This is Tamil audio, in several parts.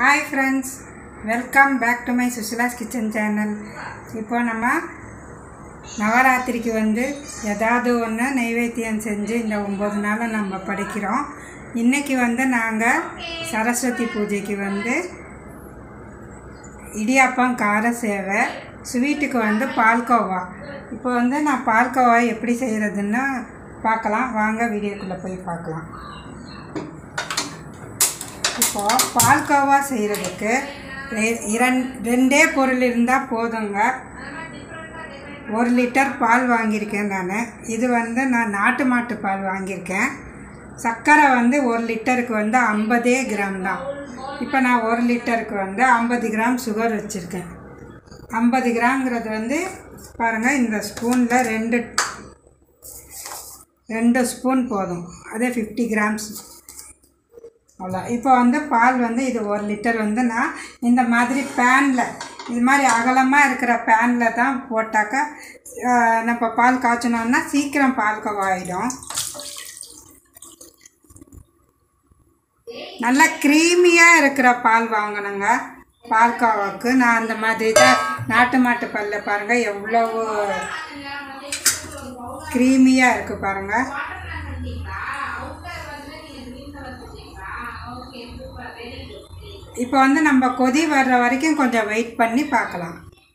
Hi friends welcome back to my Sushila's kitchen channel இப்போ நம்ம நவராத்திரிக்கு வந்து ஏதாவது ஒன்று நைவேத்தியம் செஞ்சு இந்த ஒம்பது நாளை நம்ம படிக்கிறோம் இன்றைக்கி வந்து நாங்கள் சரஸ்வதி பூஜைக்கு வந்து இடியாப்பம் கார சேவை ஸ்வீட்டுக்கு வந்து பால்கோவா இப்போ வந்து நான் பால்கோவா எப்படி செய்கிறதுன்னு பார்க்கலாம் வாங்க வீடியோக்குள்ளே போய் பார்க்கலாம் இப்போ பால்கோவா செய்கிறதுக்கு இரண் ரெண்டே பொருள் இருந்தால் போதுங்க ஒரு லிட்டர் பால் வாங்கியிருக்கேன் நான் இது வந்து நான் நாட்டு மாட்டு பால் வாங்கியிருக்கேன் சர்க்கரை வந்து ஒரு லிட்டருக்கு வந்து ஐம்பதே கிராம் தான் இப்போ நான் ஒரு லிட்டருக்கு வந்து ஐம்பது கிராம் சுகர் வச்சுருக்கேன் ஐம்பது கிராம்ங்கிறது வந்து பாருங்கள் இந்த ஸ்பூனில் ரெண்டு ரெண்டு ஸ்பூன் போதும் அதே ஃபிஃப்டி கிராம்ஸ் அவ்வளோ இப்போ வந்து பால் வந்து இது ஒரு லிட்டர் வந்து நான் இந்த மாதிரி பேனில் இது மாதிரி அகலமாக இருக்கிற பேனில் தான் போட்டாக்கா ஆஹ், நம்ம பால் காய்ச்சினோம்னா சீக்கிரம் பால் ஆகிடும் நல்லா க்ரீமியாக இருக்கிற பால் வாங்கணுங்க பால்கோவாவுக்கு நான் அந்த மாதிரி தான் நாட்டு மாட்டு பல்ல பாருங்கள் எவ்வளவு க்ரீமியாக இருக்குது பாருங்கள் இப்போ வந்து நம்ம கொதி வர்ற வரைக்கும் கொஞ்சம் வெயிட் பண்ணி பார்க்கலாம்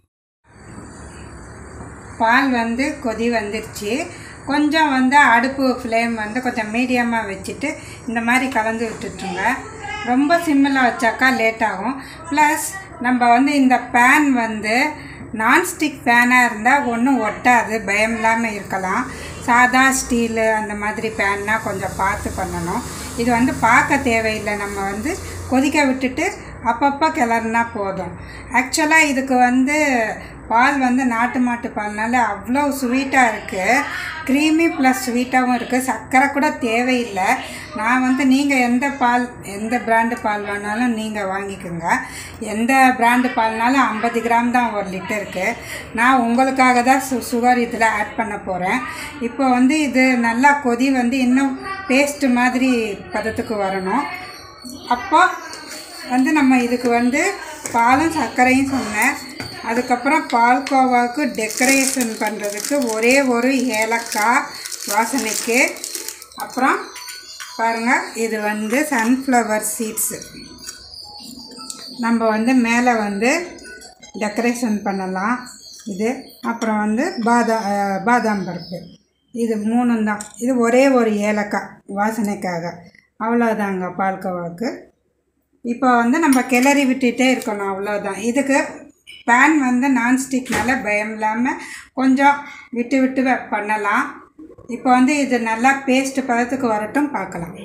பால் வந்து கொதி வந்துருச்சு கொஞ்சம் வந்து அடுப்பு ஃப்ளேம் வந்து கொஞ்சம் மீடியமாக வச்சுட்டு இந்த மாதிரி கலந்து விட்டுட்டுருங்க ரொம்ப சிம்மில் வச்சாக்கா லேட் ஆகும் ப்ளஸ் நம்ம வந்து இந்த பேன் வந்து நான்ஸ்டிக் பேனாக இருந்தால் ஒன்றும் ஒட்டாது பயம் இல்லாமல் இருக்கலாம் சாதா ஸ்டீலு அந்த மாதிரி பேன்னா கொஞ்சம் பார்த்து பண்ணணும் இது வந்து பார்க்க தேவையில்லை நம்ம வந்து கொதிக்க விட்டுட்டு அப்பப்போ கிளறுனா போதும் ஆக்சுவலாக இதுக்கு வந்து பால் வந்து நாட்டு மாட்டு பால்னால அவ்வளோ ஸ்வீட்டாக இருக்குது க்ரீமி ப்ளஸ் ஸ்வீட்டாகவும் இருக்குது சர்க்கரை கூட தேவையில்லை நான் வந்து நீங்கள் எந்த பால் எந்த பிராண்டு பால் வேணாலும் நீங்கள் வாங்கிக்கோங்க எந்த பிராண்டு பால்னாலும் ஐம்பது கிராம் தான் ஒரு லிட்டருக்கு நான் உங்களுக்காக தான் சு சுகர் இதில் ஆட் பண்ண போகிறேன் இப்போ வந்து இது நல்லா கொதி வந்து இன்னும் பேஸ்ட்டு மாதிரி பதத்துக்கு வரணும் அப்போ வந்து நம்ம இதுக்கு வந்து பாலும் சர்க்கரையும் சொன்னேன் அதுக்கப்புறம் பால்கோவாவுக்கு டெக்கரேஷன் பண்ணுறதுக்கு ஒரே ஒரு ஏலக்காய் வாசனைக்கு அப்புறம் பாருங்கள் இது வந்து சன்ஃப்ளவர் சீட்ஸு நம்ம வந்து மேலே வந்து டெக்கரேஷன் பண்ணலாம் இது அப்புறம் வந்து பாதா அஹ், பாதாம் பருப்பு இது மூணும் தான் இது ஒரே ஒரு ஏலக்காய் வாசனைக்காக அவ்வளோதாங்க பால்கோவாவுக்கு இப்போ வந்து நம்ம கிளறி விட்டுட்டே இருக்கணும் அவ்வளோதான் இதுக்கு பேன் வந்து நான்ஸ்டிக்னால பயம் இல்லாமல் கொஞ்சம் விட்டு விட்டு வ- பண்ணலாம் இப்போ வந்து இது நல்லா பேஸ்ட் பதத்துக்கு வரட்டும் பார்க்கலாம்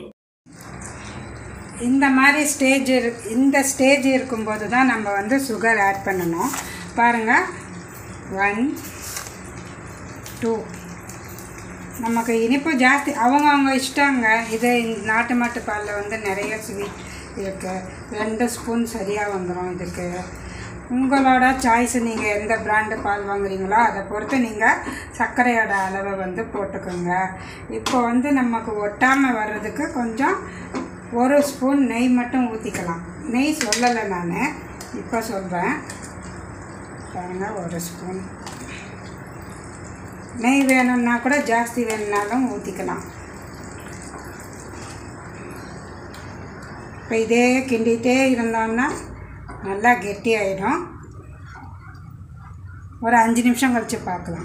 இந்த மாதிரி ஸ்டேஜ் இரு இந்த ஸ்டேஜ் இருக்கும்போது தான் நம்ம வந்து சுகர் ஆட் பண்ணணும் பாருங்கள் ஒன் டூ நமக்கு இனிப்பு ஜாஸ்தி அவங்கவுங்க இஷ்டங்க இது இந்த நாட்டு மாட்டு பாலில் வந்து நிறைய ஸ்வீட் இருக்குது ரெண்டு ஸ்பூன் சரியாக வந்துடும் இதுக்கு உங்களோட சாய்ஸ் நீங்கள் எந்த பிராண்டு பால் வாங்குறீங்களோ அதை பொறுத்து நீங்கள் சர்க்கரையோட அளவை வந்து போட்டுக்கோங்க இப்போ வந்து நமக்கு ஒட்டாமல் வர்றதுக்கு கொஞ்சம் ஒரு ஸ்பூன் நெய் மட்டும் ஊற்றிக்கலாம் நெய் சொல்லலை நான் இப்போ சொல்கிறேன் பாருங்கள் ஒரு ஸ்பூன் நெய் வேணும்னா கூட ஜாஸ்தி வேணும்னாலும் ஊற்றிக்கலாம் இப்போ இதே கிண்டிகிட்டே இருந்தோம்னா நல்லா கெட்டியாயிடும் ஒரு அஞ்சு நிமிஷம் கழித்து பார்க்கலாம்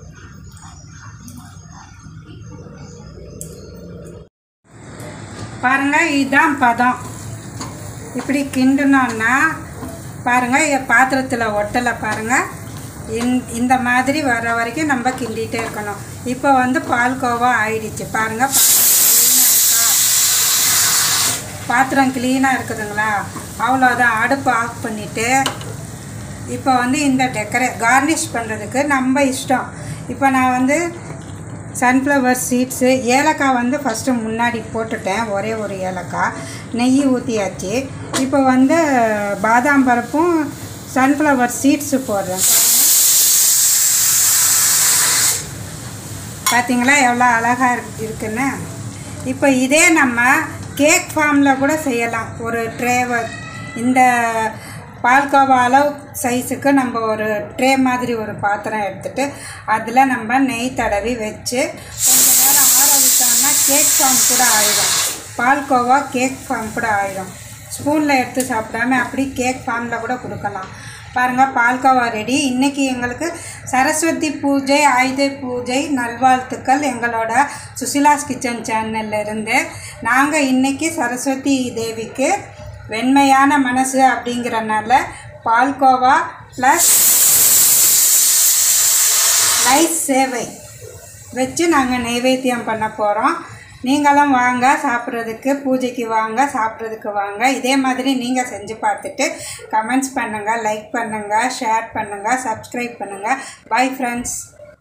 பாருங்கள் இதுதான் பதம் இப்படி கிண்டுனோன்னா பாருங்கள் பாத்திரத்தில் ஒட்டலை பாருங்கள் இந் இந்த மாதிரி வர வரைக்கும் நம்ம கிண்டிகிட்டே இருக்கணும் இப்போ வந்து பால்கோவா ஆயிடுச்சு பாருங்கள் பாத்திரம் க்ளீனாக இருக்குதுங்களா அவ்வளோதான் அடுப்பு ஆஃப் பண்ணிவிட்டு இப்போ வந்து இந்த டெக்கரே கார்னிஷ் பண்ணுறதுக்கு நம்ம இஷ்டம் இப்போ நான் வந்து சன்ஃப்ளவர் சீட்ஸு ஏலக்காய் வந்து ஃபஸ்ட்டு முன்னாடி போட்டுட்டேன் ஒரே ஒரு ஏலக்காய் நெய் ஊற்றியாச்சு இப்போ வந்து பாதாம் பருப்பும் சன்ஃப்ளவர் சீட்ஸு போடுறேன் பார்த்தீங்களா எவ்வளோ அழகாக இருக்கு இருக்குன்னு இப்போ இதே நம்ம கேக் ஃபார்மில் கூட செய்யலாம் ஒரு ட்ரேவை இந்த பால்கோவா அளவு சைஸுக்கு நம்ம ஒரு ட்ரே மாதிரி ஒரு பாத்திரம் எடுத்துட்டு அதில் நம்ம நெய் தடவி வச்சு கொஞ்ச நேரம் ஆற விட்டோம்னா கேக் ஃபார்ம் கூட ஆயிடும் பால்கோவா கேக் ஃபார்ம் கூட ஆயிடும் ஸ்பூனில் எடுத்து சாப்பிடாம அப்படி கேக் ஃபார்மில் கூட கொடுக்கலாம் பாருங்கள் பால்கோவா ரெடி இன்றைக்கி எங்களுக்கு சரஸ்வதி பூஜை ஆயுத பூஜை நல்வாழ்த்துக்கள் எங்களோட சுசிலாஸ் கிச்சன் சேனல்ல இருந்து நாங்கள் இன்றைக்கி சரஸ்வதி தேவிக்கு வெண்மையான மனசு அப்படிங்கிறனால பால்கோவா ப்ளஸ் ரைஸ் சேவை வச்சு நாங்கள் நைவேத்தியம் பண்ண போகிறோம் நீங்களும் வாங்க சாப்பிட்றதுக்கு பூஜைக்கு வாங்க சாப்பிட்றதுக்கு வாங்க இதே மாதிரி நீங்கள் செஞ்சு பார்த்துட்டு கமெண்ட்ஸ் பண்ணுங்கள் லைக் பண்ணுங்கள் ஷேர் பண்ணுங்கள் சப்ஸ்கிரைப் பண்ணுங்கள் பை ஃப்ரெண்ட்ஸ்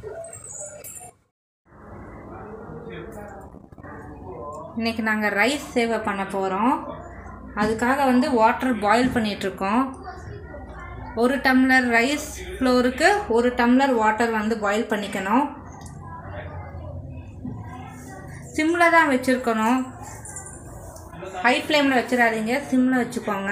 இன்றைக்கி நாங்கள் ரைஸ் சேவை பண்ண போகிறோம் அதுக்காக வந்து வாட்டர் பாயில் பண்ணிகிட்ருக்கோம் ஒரு டம்ளர் ரைஸ் ஃப்ளோருக்கு ஒரு டம்ளர் வாட்டர் வந்து பாயில் பண்ணிக்கணும் சிம்மில் தான் வச்சுருக்கணும் ஹை ஃப்ளேமில் வச்சிடாதீங்க சிம்மில் வச்சுக்கோங்க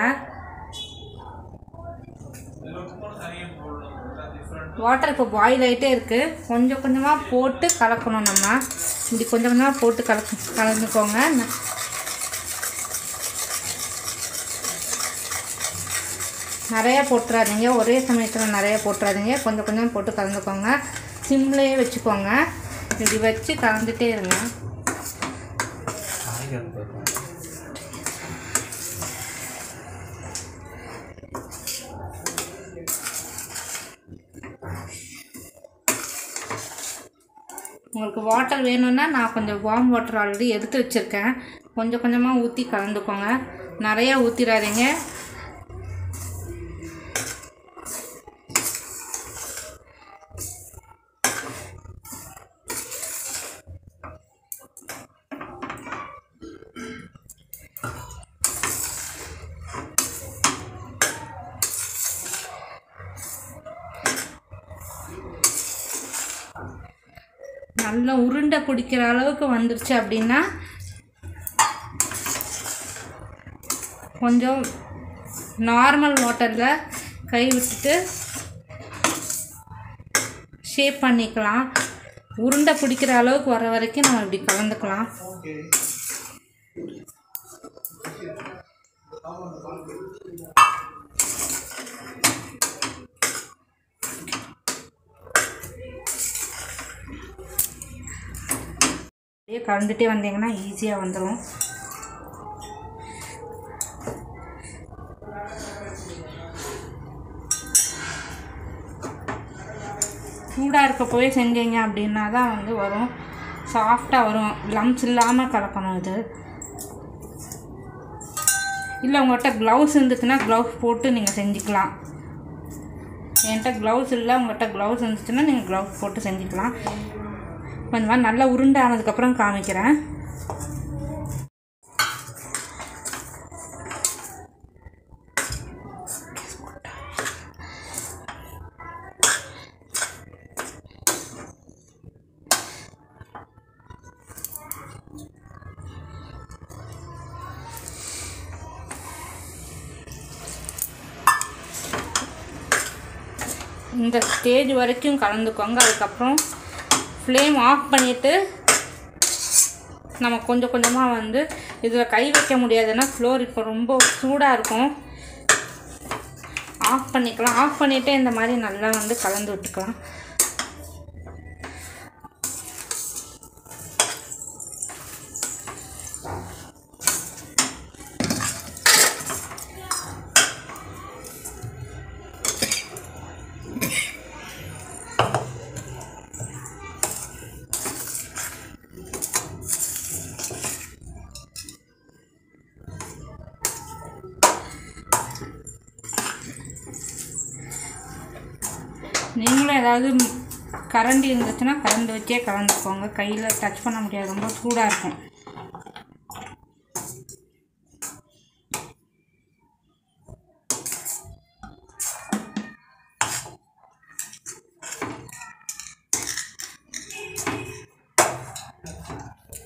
வாட்டர் இப்போ பாயில் ஆகிட்டே இருக்குது கொஞ்சம் கொஞ்சமாக போட்டு கலக்கணும் நம்ம இப்படி கொஞ்சம் கொஞ்சமாக போட்டு கலக்கு கலந்துக்கோங்க ந- நிறைய போட்டுறாதீங்க ஒரே சமயத்தில் நிறைய போட்டுறாதீங்க கொஞ்சம் கொஞ்சம் போட்டு கலந்துக்கோங்க சிம்லேயே வச்சுக்கோங்க இப்படி வச்சு கலந்துட்டே இருங்க உங்களுக்கு வாட்டர் வேணும்னா நான் கொஞ்சம் வார்ம் வாட்டர் ஆல்ரெடி எடுத்து வச்சுருக்கேன் கொஞ்சம் கொஞ்சமாக ஊற்றி கலந்துக்கோங்க நிறையா ஊற்றிடாதீங்க நல்லா உருண்டை பிடிக்கிற அளவுக்கு வந்துருச்சு அப்படின்னா கொஞ்சம் நார்மல் வாட்டரில் கை விட்டுட்டு ஷேப் பண்ணிக்கலாம் உருண்டை பிடிக்கிற அளவுக்கு வர வரைக்கும் நம்ம இப்படி கலந்துக்கலாம் அப்படியே கலந்துட்டே வந்தீங்கன்னா ஈஸியாக வந்துடும் சூடாக இருக்கப்போவே செஞ்சீங்க அப்படின்னா தான் வந்து வரும் சாஃப்டாக வரும் லம்ஸ் இல்லாமல் கலக்கணும் இது இல்லை உங்கள்கிட்ட க்ளவுஸ் இருந்துச்சுன்னா க்ளவுஸ் போட்டு நீங்கள் செஞ்சுக்கலாம் என்கிட்ட க்ளவுஸ் இல்லை உங்கள்கிட்ட க்ளவுஸ் இருந்துச்சுன்னா நீங்கள் க்ளவுஸ் போட்டு செஞ்சுக்கலாம் இப்போ இந்த மாதிரி நல்லா உருண்டை ஆனதுக்கப்புறம் காமிக்கிறேன் இந்த ஸ்டேஜ் வரைக்கும் கலந்துக்கோங்க அதுக்கப்புறம் ஃப்ளேம் ஆஃப் பண்ணிவிட்டு நம்ம கொஞ்சம் கொஞ்சமாக வந்து இதில் கை வைக்க முடியாதுன்னா ஃப்ளோர் இப்போ ரொம்ப சூடாக இருக்கும் ஆஃப் பண்ணிக்கலாம் ஆஃப் பண்ணிவிட்டு இந்த மாதிரி நல்லா வந்து கலந்து விட்டுக்கலாம் நீங்களும் ஏதாவது கரண்டி இருந்துச்சுன்னா கரண்ட் வச்சே கலந்துக்கோங்க கையில் டச் பண்ண முடியாது ரொம்ப சூடாக இருக்கும்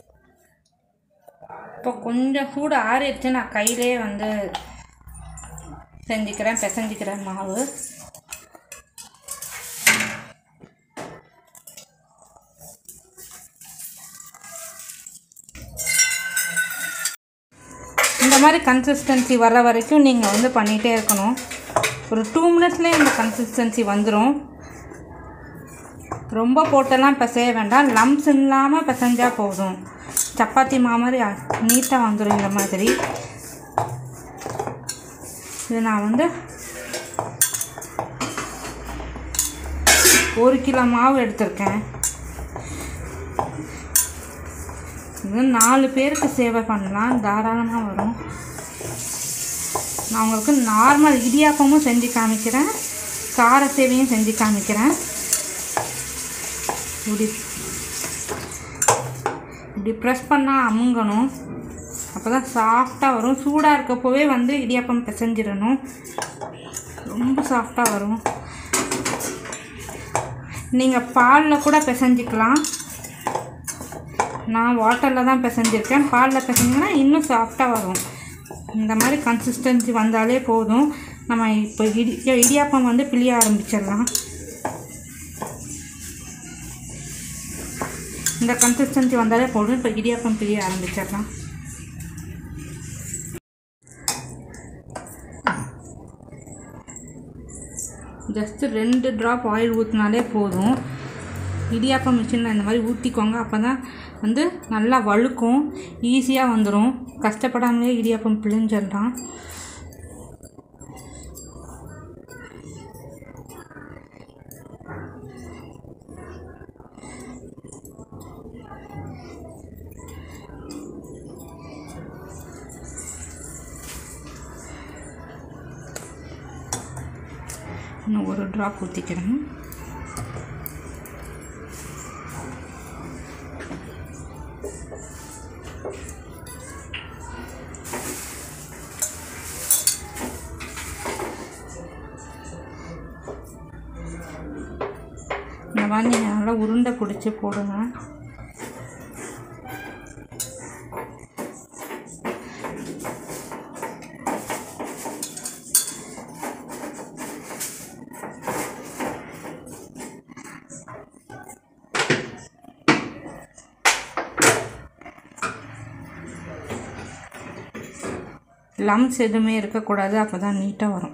இப்போ கொஞ்சம் சூடு ஆறிடுச்சு நான் கையிலே வந்து செஞ்சுக்கிறேன் பிசைஞ்சிக்கிறேன் மாவு இந்த மாதிரி கன்சிஸ்டன்சி வர வரைக்கும் நீங்கள் வந்து பண்ணிகிட்டே இருக்கணும் ஒரு டூ மினிட்ஸ்லேயே இந்த கன்சிஸ்டன்சி வந்துடும் ரொம்ப போட்டெல்லாம் பிசைய வேண்டாம் லம்ஸ் இல்லாமல் பிசைஞ்சால் போதும் சப்பாத்தி மா மாதிரி நீட்டாக வந்துடும் இந்த மாதிரி இது நான் வந்து ஒரு கிலோ மாவு எடுத்திருக்கேன் இது நாலு பேருக்கு சேவை பண்ணலாம் தாராளமாக வரும் நான் உங்களுக்கு நார்மல் இடியாப்பமும் செஞ்சு காமிக்கிறேன் கார சேவையும் செஞ்சு காமிக்கிறேன் இப்படி இப்படி ப்ரெஸ் பண்ணால் அமுங்கணும் அப்போ தான் சாஃப்டாக வரும் சூடாக இருக்கப்போவே வந்து இடியாப்பம் பிசைஞ்சிடணும் ரொம்ப சாஃப்டாக வரும் நீங்கள் பாலில் கூட பிசைஞ்சிக்கலாம் நான் வாட்டரில் தான் பிசைஞ்சிருக்கேன் பாலில் பிசைஞ்சிங்கன்னா இன்னும் சாஃப்டாக வரும் இந்த மாதிரி கன்சிஸ்டன்சி வந்தாலே போதும் நம்ம இப்போ இடி இடியாப்பம் வந்து பிழிய ஆரம்பிச்சிடலாம் இந்த கன்சிஸ்டன்சி வந்தாலே போதும் இப்போ இடியாப்பம் பிழிய ஆரம்பிச்சிடலாம் ஜஸ்ட்டு ரெண்டு ட்ராப் ஆயில் ஊற்றினாலே போதும் இடியாப்பம் மிஷினில் இந்த மாதிரி ஊற்றிக்கோங்க அப்போ தான் வந்து நல்லா வழுக்கும் ஈஸியாக வந்துடும் கஷ்டப்படாமலே இடியாப்பம் பிழிஞ்சிடலாம் இன்னும் ஒரு ட்ராப் ஊற்றிக்கிறேன் இந்த மாதிரி நீங்கள் நல்லா உருண்டை பிடிச்சி போடுங்க லம்ஸ் எதுவுமே இருக்கக்கூடாது அப்போ தான் நீட்டாக வரும்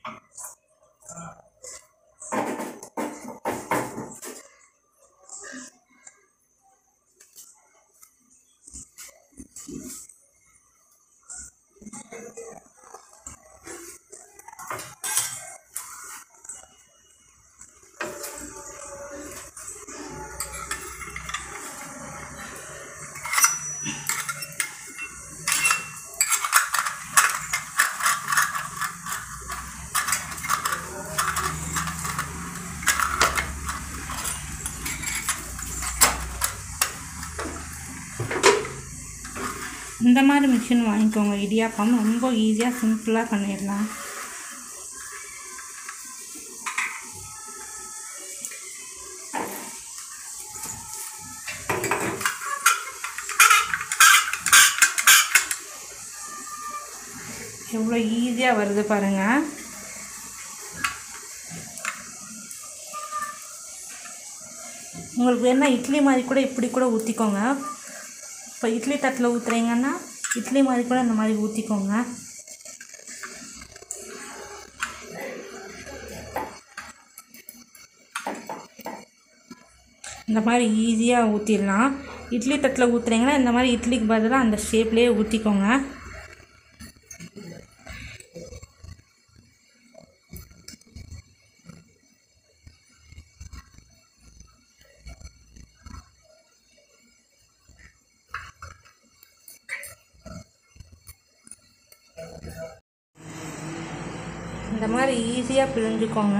இந்த மாதிரி மிஷின் வாங்கிக்கோங்க இடியாப்பம் ரொம்ப ஈஸியாக சிம்பிளாக பண்ணிடலாம் எவ்வளோ ஈஸியாக வருது பாருங்கள் உங்களுக்கு வேணால் இட்லி மாதிரி கூட இப்படி கூட ஊற்றிக்கோங்க இப்போ இட்லி தட்டில் ஊற்றுறீங்கன்னா இட்லி மாதிரி கூட இந்த மாதிரி ஊற்றிக்கோங்க இந்த மாதிரி ஈஸியாக ஊற்றிடலாம் இட்லி தட்டில் ஊற்றுறீங்கன்னா இந்த மாதிரி இட்லிக்கு பதிலாக அந்த ஷேப்லேயே ஊற்றிக்கோங்க இந்த மாதிரி ஈஸியாக பிழிஞ்சுக்கோங்க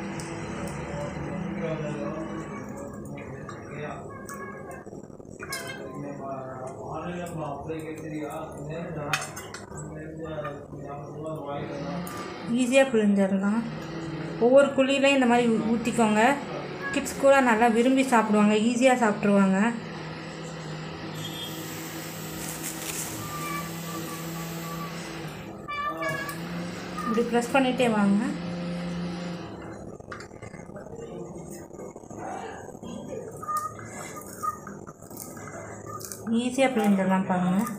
ஈஸியாக பிழிஞ்சிடலாம் ஒவ்வொரு குழியிலையும் இந்த மாதிரி ஊ- ஊற்றிக்கோங்க கிட்ஸ் கூட நல்லா விரும்பி சாப்பிடுவாங்க ஈஸியாக சாப்பிட்ருவாங்க இப்படி ப்ரெஸ் பண்ணிகிட்டே வாங்க ஈஸியாக பிழிஞ்சிடலாம் பாருங்கள்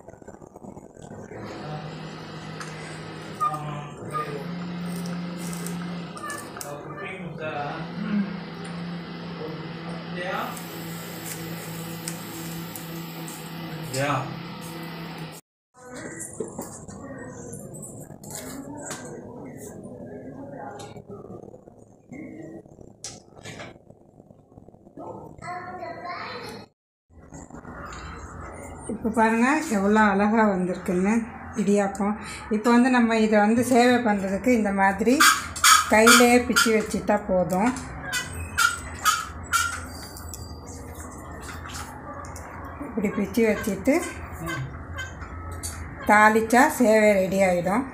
Yeah. இப்போ பாருங்கள் எவ்வளோ அழகாக வந்திருக்குன்னு இடியாப்பம் இப்போ வந்து நம்ம இதை வந்து சேவை பண்ணுறதுக்கு இந்த மாதிரி கையிலே பிச்சு வச்சுட்டா போதும் இப்படி பிச்சு வச்சுட்டு தாளிச்சா சேவை ரெடி ஆகிடும்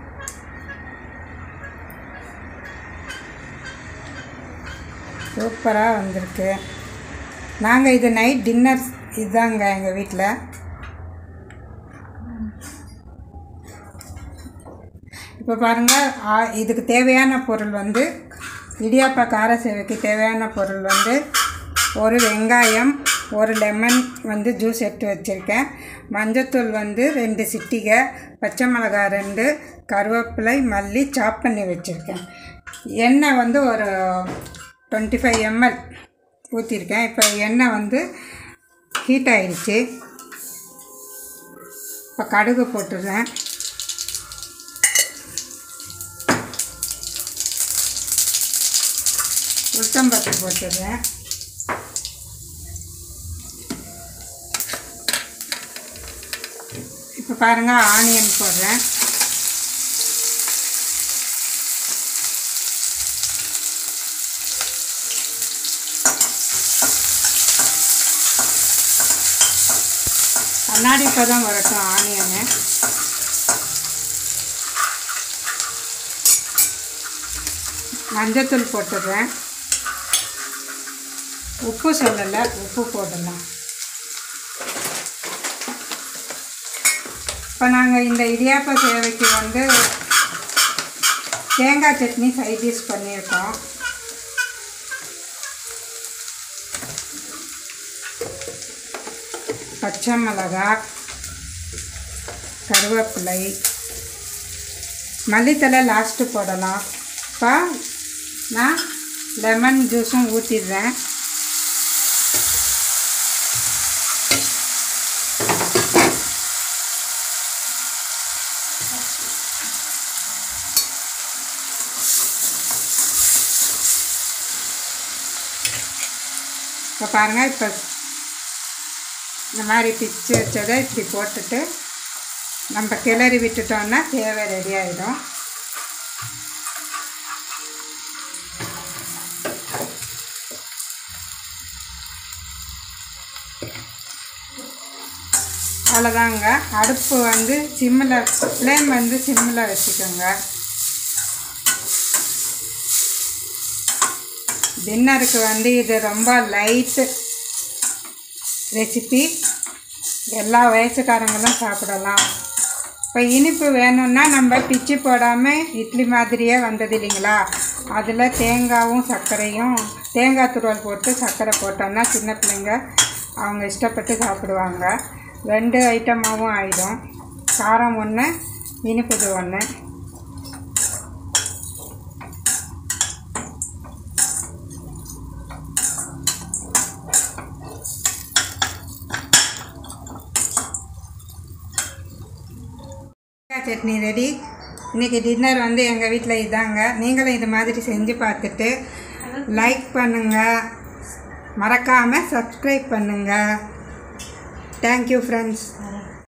சூப்பராக வந்திருக்கு நாங்கள் இது நைட் டின்னர் இதுதாங்க எங்கள் வீட்டில் இப்போ பாருங்கள் இதுக்கு தேவையான பொருள் வந்து இடியாப்ப கார சேவைக்கு தேவையான பொருள் வந்து ஒரு வெங்காயம் ஒரு லெமன் வந்து ஜூஸ் எடுத்து வச்சுருக்கேன் மஞ்சத்தூள் வந்து ரெண்டு சிட்டிகை பச்சை மிளகாய் ரெண்டு கருவேப்பிலை மல்லி சாப் பண்ணி வச்சுருக்கேன் எண்ணெய் வந்து ஒரு டுவெண்ட்டி ஃபைவ் எம்எல் ஊற்றிருக்கேன் இப்போ எண்ணெய் வந்து ஹீட் ஆயிடுச்சு இப்போ கடுகு போட்டுடுறேன் உளுத்தம்பருப்பு போட்டுடுறேன் இப்போ பாருங்கள் ஆனியன் போடுறேன் கண்ணாடி பதம் வரட்டும் ஆனியனு மஞ்சத்தூள் போட்டுடுறேன் உப்பு சொல்லலை உப்பு போடலாம் இப்போ நாங்கள் இந்த இடியாப்ப சேவைக்கு வந்து தேங்காய் சட்னி சைட் டிஷ் பண்ணியிருக்கோம் பச்சை மிளகாய் கருவேப்பிலை மல்லித்தலை லாஸ்ட்டு போடலாம் இப்போ நான் லெமன் ஜூஸும் ஊற்றிடுறேன் இப்போ பாருங்கள் இப்போ இந்த மாதிரி பிச்சு வச்சதை இப்படி போட்டுட்டு நம்ம கிளறி விட்டுட்டோம்னா தேவை ரெடி ஆகிடும் அவ்வளோதாங்க அடுப்பு வந்து சிம்மில் ஃப்ளேம் வந்து சிம்மில் வச்சுக்கோங்க டின்னருக்கு வந்து இது ரொம்ப லைட்டு ரெசிபி எல்லா வயசுக்காரங்களும் சாப்பிடலாம் இப்போ இனிப்பு வேணும்னா நம்ம பிச்சு போடாமல் இட்லி மாதிரியே வந்தது இல்லைங்களா அதில் தேங்காயும் சர்க்கரையும் தேங்காய் துருவல் போட்டு சர்க்கரை போட்டோம்னா சின்ன பிள்ளைங்க அவங்க இஷ்டப்பட்டு சாப்பிடுவாங்க ரெண்டு ஐட்டமாகவும் ஆயிடும் காரம் ஒன்று இனிப்புது ஒன்று தேங்காய் சட்னி ரெடி இன்றைக்கி டின்னர் வந்து எங்கள் வீட்டில் இதாங்க நீங்களும் இது மாதிரி செஞ்சு பார்த்துட்டு லைக் பண்ணுங்கள் மறக்காமல் சப்ஸ்கிரைப் பண்ணுங்கள் தேங்க்யூ ஃப்ரெண்ட்ஸ்